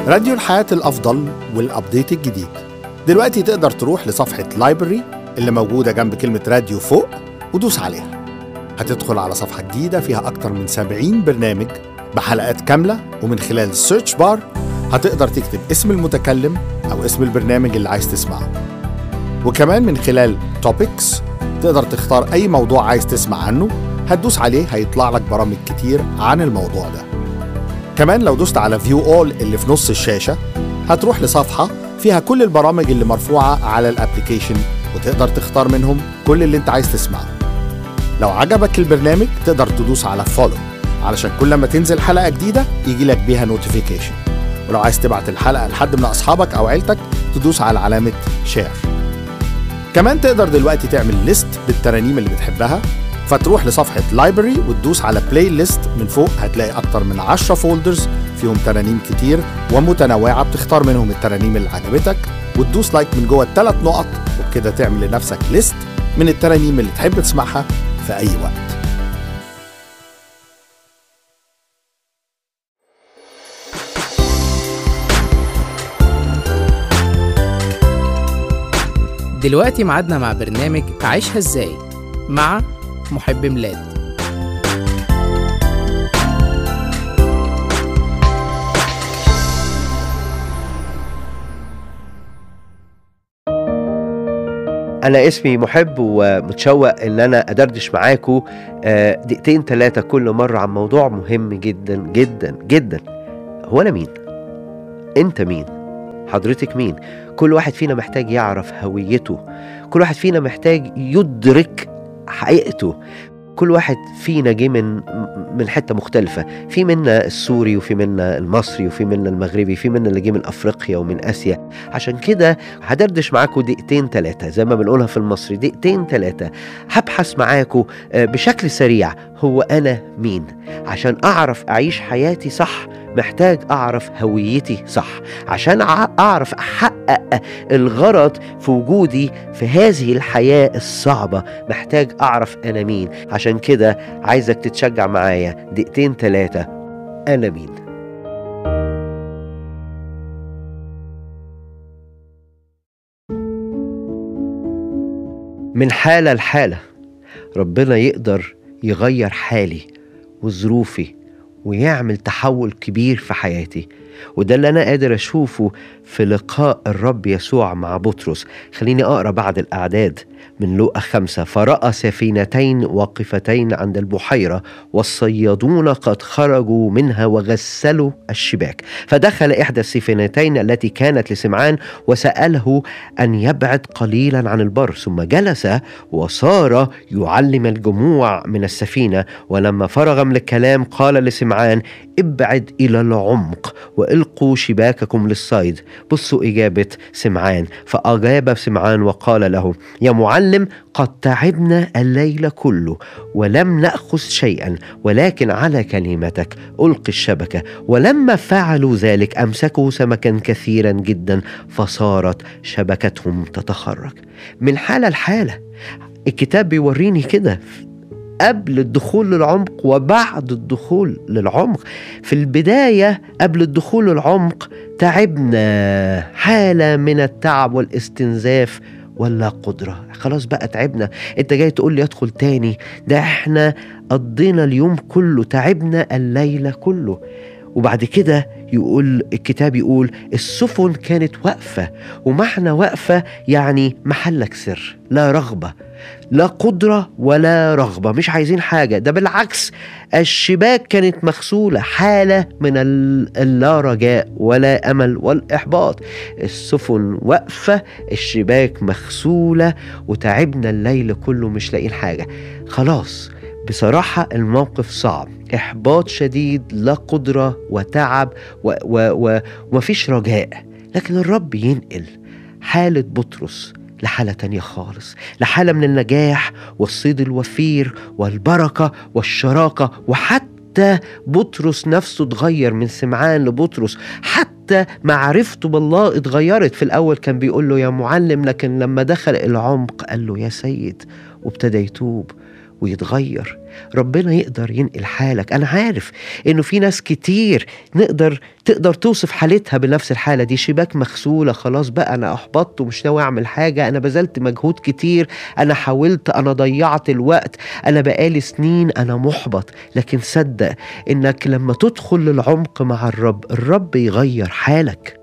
راديو الحياة الأفضل والأبديت الجديد دلوقتي تقدر تروح لصفحة لايبرري اللي موجودة جنب كلمة راديو فوق ودوس عليها هتدخل على صفحة جديدة فيها أكتر من 70 برنامج بحلقات كاملة ومن خلال السيرش بار هتقدر تكتب اسم المتكلم أو اسم البرنامج اللي عايز تسمعه وكمان من خلال توبكس تقدر تختار أي موضوع عايز تسمع عنه هتدوس عليه هيطلع لك برامج كتير عن الموضوع ده كمان لو دوست على فيو اول اللي في نص الشاشة هتروح لصفحة فيها كل البرامج اللي مرفوعة على الابليكيشن وتقدر تختار منهم كل اللي انت عايز تسمعه لو عجبك البرنامج تقدر تدوس على فولو علشان كل ما تنزل حلقة جديدة يجي لك بيها نوتيفيكيشن ولو عايز تبعت الحلقة لحد من أصحابك أو عيلتك تدوس على علامة شير كمان تقدر دلوقتي تعمل ليست بالترانيم اللي بتحبها فتروح لصفحة لايبرري وتدوس على بلاي ليست من فوق هتلاقي أكتر من 10 فولدرز فيهم ترانيم كتير ومتنوعة بتختار منهم الترانيم اللي عجبتك وتدوس لايك من جوه الثلاث نقط وبكده تعمل لنفسك ليست من الترانيم اللي تحب تسمعها في أي وقت دلوقتي ميعادنا مع برنامج عيشها ازاي مع محب ميلاد انا اسمي محب ومتشوق ان انا ادردش معاكم آه، دقيقتين ثلاثه كل مره عن موضوع مهم جدا جدا جدا هو انا مين انت مين حضرتك مين كل واحد فينا محتاج يعرف هويته كل واحد فينا محتاج يدرك حقيقته كل واحد فينا جه من من حته مختلفه في منا السوري وفي منا المصري وفي منا المغربي في منا اللي جه من افريقيا ومن اسيا عشان كده هدردش معاكم دقيقتين ثلاثه زي ما بنقولها في المصري دقيقتين ثلاثه هبحث معاكم آه، بشكل سريع هو انا مين عشان اعرف اعيش حياتي صح محتاج اعرف هويتي صح عشان أع- اعرف احقق الغرض في وجودي في هذه الحياه الصعبه محتاج اعرف انا مين عشان كده عايزك تتشجع معايا دقيقتين ثلاثه انا مين من حاله لحاله ربنا يقدر يغير حالي وظروفي ويعمل تحول كبير في حياتي وده اللي انا قادر اشوفه في لقاء الرب يسوع مع بطرس خليني اقرا بعض الاعداد من لوقا خمسة فرأى سفينتين واقفتين عند البحيرة والصيادون قد خرجوا منها وغسلوا الشباك فدخل إحدى السفينتين التي كانت لسمعان وسأله أن يبعد قليلا عن البر ثم جلس وصار يعلم الجموع من السفينة ولما فرغ من الكلام قال لسمعان ابعد إلى العمق وإلقوا شباككم للصيد بصوا إجابة سمعان فأجاب سمعان وقال له يا معلم قد تعبنا الليل كله ولم نأخذ شيئا ولكن على كلمتك ألقي الشبكة ولما فعلوا ذلك أمسكوا سمكا كثيرا جدا فصارت شبكتهم تتخرج من حالة لحالة الكتاب بيوريني كده قبل الدخول للعمق وبعد الدخول للعمق في البداية قبل الدخول للعمق تعبنا حالة من التعب والاستنزاف ولا قدرة خلاص بقى تعبنا انت جاي تقول لي ادخل تاني ده احنا قضينا اليوم كله تعبنا الليلة كله وبعد كده يقول الكتاب يقول السفن كانت واقفة ومعنى واقفة يعني محلك سر لا رغبة لا قدرة ولا رغبة مش عايزين حاجة ده بالعكس الشباك كانت مغسولة حالة من ال- اللا رجاء ولا أمل والإحباط السفن واقفة الشباك مغسولة وتعبنا الليل كله مش لاقيين حاجة خلاص بصراحة الموقف صعب إحباط شديد لا قدرة وتعب و و و ومفيش رجاء لكن الرب ينقل حالة بطرس لحالة تانية خالص لحالة من النجاح والصيد الوفير والبركة والشراكة وحتى بطرس نفسه اتغير من سمعان لبطرس حتى معرفته بالله اتغيرت في الأول كان بيقول له يا معلم لكن لما دخل العمق قال له يا سيد وابتدى يتوب ويتغير ربنا يقدر ينقل حالك انا عارف انه في ناس كتير نقدر تقدر توصف حالتها بنفس الحاله دي شباك مغسوله خلاص بقى انا احبطت ومش ناوي اعمل حاجه انا بذلت مجهود كتير انا حاولت انا ضيعت الوقت انا بقالي سنين انا محبط لكن صدق انك لما تدخل للعمق مع الرب الرب يغير حالك